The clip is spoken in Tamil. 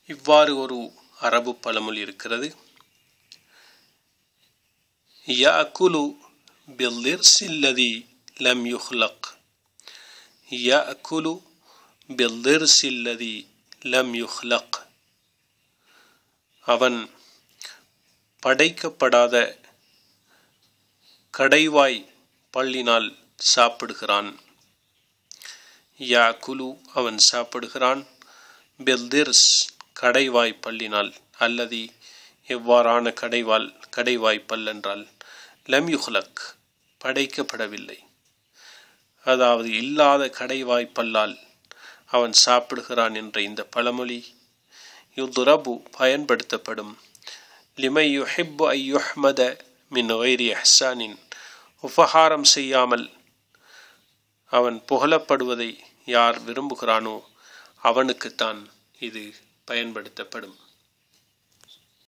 இவ்வாறு ஒரு அரபு பழமொழி இருக்கிறது யாக்குலு பில்லிர்சில்லதி லம் யுஹ்லக் யாக்குலு பில்லிர்சில்லதி லம் யுஹ்லக் அவன் படைக்கப்படாத கடைவாய் பள்ளினால் சாப்பிடுகிறான் யா குலு அவன் சாப்பிடுகிறான் பெல்திர்ஸ் கடைவாய் பல்லினால் அல்லது எவ்வாறான கடைவால் கடைவாய் பல்லென்றால் லம் யுஹ்லக் படைக்கப்படவில்லை அதாவது இல்லாத கடைவாய் பல்லால் அவன் சாப்பிடுகிறான் என்ற இந்த பழமொழி யுதுரபு பயன்படுத்தப்படும் லிமை யுஹிப்பு ஐ யுஹ்மத மின் ஒய்ரி அஹ்சானின் உபகாரம் செய்யாமல் அவன் புகழப்படுவதை யார் விரும்புகிறானோ அவனுக்குத்தான் இது பயன்படுத்தப்படும்